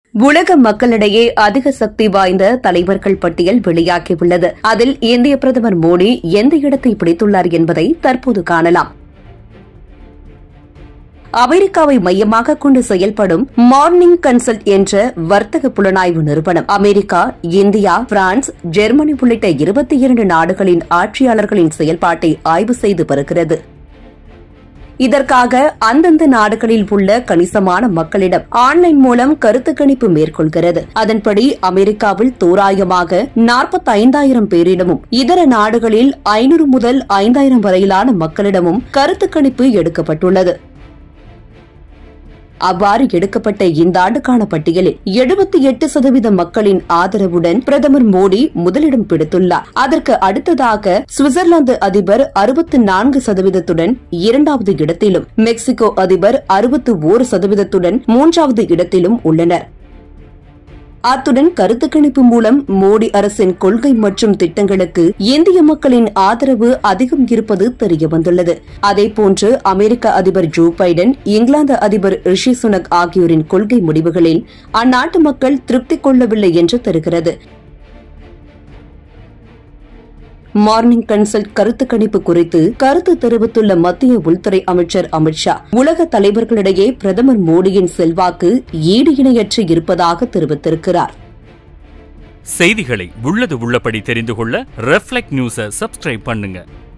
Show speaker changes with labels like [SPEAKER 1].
[SPEAKER 1] உலக மக்களிடையே அதிக சக்தி வாய்ந்த தலைவர்கள் பட்டியல் வெளியாகியுள்ளது அதில் இந்திய பிரதமர் மோடி எந்த இடத்தை பிடித்துள்ளார் என்பதை தற்போது காணலாம் அமெரிக்காவை மையமாக கொண்டு செயல்படும் மார்னிங் கன்சல்ட் என்ற வர்த்தக புலனாய்வு நிறுவனம் அமெரிக்கா இந்தியா பிரான்ஸ் ஜெர்மனி உள்ளிட்ட இருபத்தி இரண்டு நாடுகளின் ஆட்சியாளர்களின் செயல்பாட்டை ஆய்வு செய்து வருகிறது இதற்காக அந்தந்த நாடுகளில் உள்ள கணிசமான மக்களிடம் ஆன்லைன் மூலம் கருத்து கணிப்பு மேற்கொள்கிறது அதன்படி அமெரிக்காவில் தோராயமாக நாற்பத்தைந்தாயிரம் பேரிடமும் இதர நாடுகளில் ஐநூறு முதல் ஐந்தாயிரம் வரையிலான மக்களிடமும் கருத்து கணிப்பு எடுக்கப்பட்டுள்ளது அவ்வாறு எடுக்கப்பட்ட இந்த ஆண்டுக்கான பட்டியலில் எழுபத்தி எட்டு சதவீத மக்களின் ஆதரவுடன் பிரதமர் மோடி முதலிடம் பிடித்துள்ளார் அதற்கு அடுத்ததாக சுவிட்சர்லாந்து அதிபர் அறுபத்தி நான்கு சதவீதத்துடன் இரண்டாவது இடத்திலும் மெக்சிகோ அதிபர் அறுபத்தி ஓரு சதவீதத்துடன் மூன்றாவது இடத்திலும் உள்ளனர் அத்துடன் கருத்து கணிப்பு மூலம் மோடி அரசின் கொள்கை மற்றும் திட்டங்களுக்கு இந்திய மக்களின் ஆதரவு அதிகம் இருப்பது தெரியவந்துள்ளது அதேபோன்று அமெரிக்க அதிபர் ஜோ பைடன் இங்கிலாந்து அதிபர் ரிஷி சுனக் ஆகியோரின் கொள்கை முடிவுகளில் அந்நாட்டு மக்கள் திருப்தி கொள்ளவில்லை என்று தெரிகிறது மார்னிங் கன்சல்ட் கருத்து கணிப்பு குறித்து கருத்து தெரிவித்துள்ள மத்திய உள்துறை அமைச்சர் அமித்ஷா உலக தலைவர்களிடையே பிரதமர் மோடியின் செல்வாக்கு ஈடு இணையற்று இருப்பதாக தெரிவித்திருக்கிறார்
[SPEAKER 2] செய்திகளை உள்ளது உள்ளபடி தெரிந்து கொள்ள ரெஃப்ளெக்ட் நியூஸை சப்ஸ்கிரைப் பண்ணுங்க